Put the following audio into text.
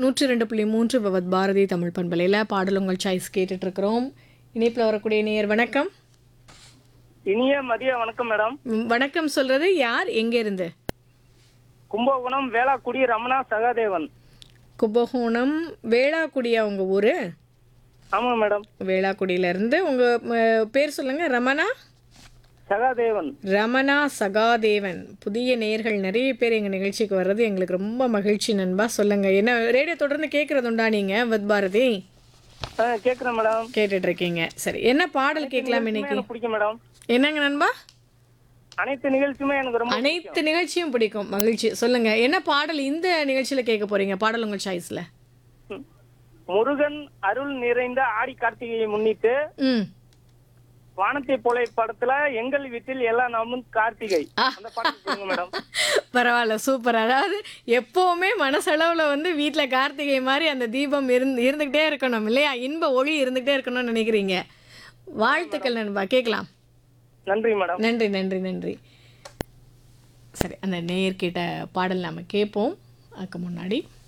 நூற்றி ரெண்டு புள்ளி மூன்று பவத் பாரதி தமிழ் பண்பலையில் பாடல் உங்கள் சாய்ஸ் கேட்டுட்டு இருக்கிறோம் இணைப்பில் வரக்கூடிய நேயர் வணக்கம் இனிய மதிய வணக்கம் மேடம் ம், வணக்கம் சொல்றது யார் எங்கே இருந்து கும்பகோணம் வேளாக்குடி ரமணா சகாதேவன் கும்பகோணம் வேளாக்குடியா உங்கள் ஊர் ஆமா மேடம் வேளாக்குடியிலேருந்து உங்கள் பேர் சொல்லுங்கள் ரமணா சகாதேவன் ரமணா சகாதேவன் புதிய நேயர்கள் நிறைய பேர் எங்கள் நிகழ்ச்சிக்கு வர்றது எங்களுக்கு ரொம்ப மகிழ்ச்சி நண்பா சொல்லுங்கள் என்ன ரேடியோ தொடர்ந்து கேட்குறதுண்டா நீங்கள் வத் பாரதி ஆ, கேக்குறேன் மேடம் கேட்டுட்டு இருக்கீங்க சரி என்ன பாடல் கேட்கலாம் இன்னைக்கு எனக்கு பிடிக்கும் மேடம் என்னங்க நண்பா அனைத்து நிகழ்ச்சியுமே எனக்கு ரொம்ப அனைத்து நிகழ்ச்சியும் பிடிக்கும் மகிழ்ச்சி சொல்லுங்க என்ன பாடல் இந்த நிகழ்ச்சியில கேட்க போறீங்க பாடல் உங்கள் சாய்ஸ்ல ம். முருகன் அருள் நிறைந்த ஆடி கார்த்திகையை முன்னிட்டு ம் வானத்தை போலை படத்துல எங்கள் வீட்டில் எல்லா நாமும் கார்த்திகை ஆ. அந்த பாட்டு சொல்லுங்க மேடம் பரவாயில்ல சூப்பர் அதாவது எப்போவுமே மனசளவில் வந்து வீட்டில் கார்த்திகை மாதிரி அந்த தீபம் இருந்து இருந்துக்கிட்டே இருக்கணும் இல்லையா இன்ப ஒளி இருந்துக்கிட்டே இருக்கணும்னு நினைக்கிறீங்க வாழ்த்துக்கள் நண்பா கேட்கலாம் நன்றி மேடம் நன்றி நன்றி நன்றி சரி அந்த நேயர்கிட்ட பாடல் நம்ம கேட்போம் அதுக்கு முன்னாடி